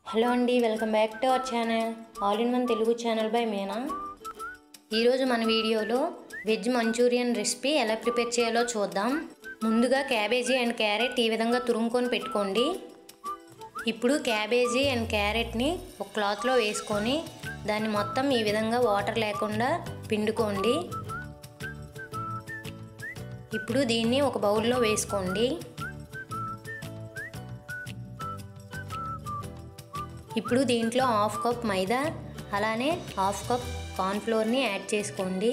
hello అండి welcome back to our channel all in one Telugu channel by Meena ఈరోజు మన వీడియోలో వెజ్ మంచూరియన్ రెసిపీ ఎలా ప్రిపేర్ చేయాలో చూద్దాం ముందుగా క్యాబేజీ అండ్ క్యారెట్ ఈ విధంగా తురుముకొని పెట్టుకోండి ఇప్పుడు క్యాబేజీ అండ్ క్యారెట్ని ఒక క్లాత్లో వేసుకొని దాన్ని మొత్తం ఈ విధంగా వాటర్ లేకుండా పిండుకోండి ఇప్పుడు దీన్ని ఒక బౌల్లో వేసుకోండి ఇప్పుడు దీంట్లో హాఫ్ కప్ మైదా అలానే హాఫ్ కప్ కార్న్ఫ్లోర్ని యాడ్ చేసుకోండి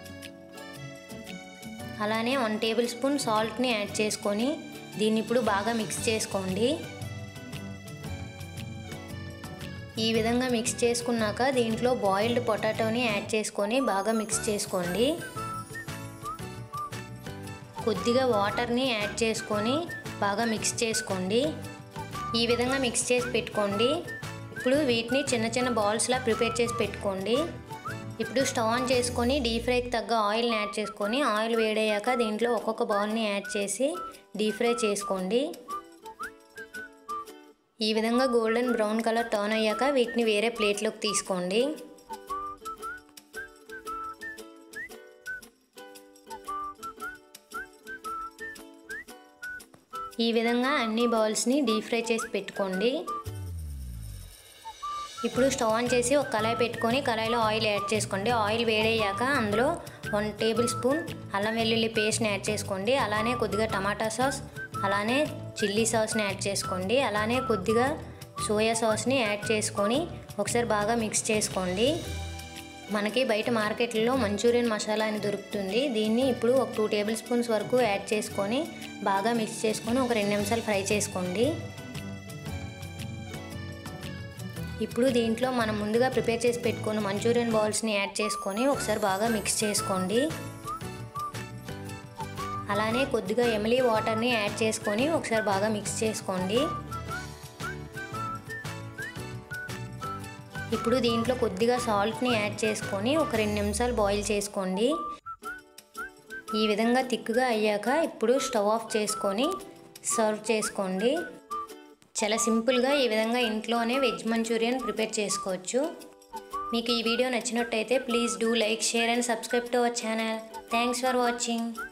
అలానే వన్ టేబుల్ స్పూన్ సాల్ట్ని యాడ్ చేసుకొని దీన్ని ఇప్పుడు బాగా మిక్స్ చేసుకోండి ఈ విధంగా మిక్స్ చేసుకున్నాక దీంట్లో బాయిల్డ్ పొటాటోని యాడ్ చేసుకొని బాగా మిక్స్ చేసుకోండి కొద్దిగా వాటర్ని యాడ్ చేసుకొని బాగా మిక్స్ చేసుకోండి ఈ విధంగా మిక్స్ చేసి పెట్టుకోండి ఇప్పుడు వీటిని చిన్న చిన్న బాల్స్లా ప్రిపేర్ చేసి పెట్టుకోండి ఇప్పుడు స్టవ్ ఆన్ చేసుకొని డీప్ ఫ్రైకి తగ్గ ఆయిల్ని యాడ్ చేసుకొని ఆయిల్ వేడయ్యాక దీంట్లో ఒక్కొక్క బౌల్ని యాడ్ చేసి డీప్ ఫ్రై చేసుకోండి ఈ విధంగా గోల్డెన్ బ్రౌన్ కలర్ టర్న్ అయ్యాక వీటిని వేరే ప్లేట్లోకి తీసుకోండి ఈ విధంగా అన్ని బౌల్స్ని డీప్ ఫ్రై చేసి పెట్టుకోండి ఇప్పుడు స్టవ్ ఆన్ చేసి ఒక కళాయి పెట్టుకొని కళాయిలో ఆయిల్ యాడ్ చేసుకోండి ఆయిల్ వేడయ్యాక అందులో వన్ టేబుల్ స్పూన్ అల్లం వెల్లుల్లి పేస్ట్ని యాడ్ చేసుకోండి అలానే కొద్దిగా టమాటా సాస్ అలానే చిల్లీ సాస్ని యాడ్ చేసుకోండి అలానే కొద్దిగా సోయా సాస్ని యాడ్ చేసుకొని ఒకసారి బాగా మిక్స్ చేసుకోండి మనకి బయట మార్కెట్లో మంచూరియన్ మసాలా అని దొరుకుతుంది దీన్ని ఇప్పుడు ఒక టూ టేబుల్ స్పూన్స్ వరకు యాడ్ చేసుకొని బాగా మిక్స్ చేసుకొని ఒక రెండు నిమిషాలు ఫ్రై చేసుకోండి ఇప్పుడు దీంట్లో మనం ముందుగా ప్రిపేర్ చేసి పెట్టుకున్న మంచూరియన్ బాల్స్ని యాడ్ చేసుకొని ఒకసారి బాగా మిక్స్ చేసుకోండి అలానే కొద్దిగా ఎమిలీ వాటర్ని యాడ్ చేసుకొని ఒకసారి బాగా మిక్స్ చేసుకోండి ఇప్పుడు దీంట్లో కొద్దిగా సాల్ట్ని యాడ్ చేసుకొని ఒక రెండు నిమిషాలు బాయిల్ చేసుకోండి ఈ విధంగా తిక్కుగా అయ్యాక ఇప్పుడు స్టవ్ ఆఫ్ చేసుకొని సర్వ్ చేసుకోండి చాలా సింపుల్గా ఈ విధంగా ఇంట్లోనే వెజ్ మంచూరియన్ ప్రిపేర్ చేసుకోవచ్చు మీకు ఈ వీడియో నచ్చినట్టయితే please do like share and subscribe to our channel thanks for watching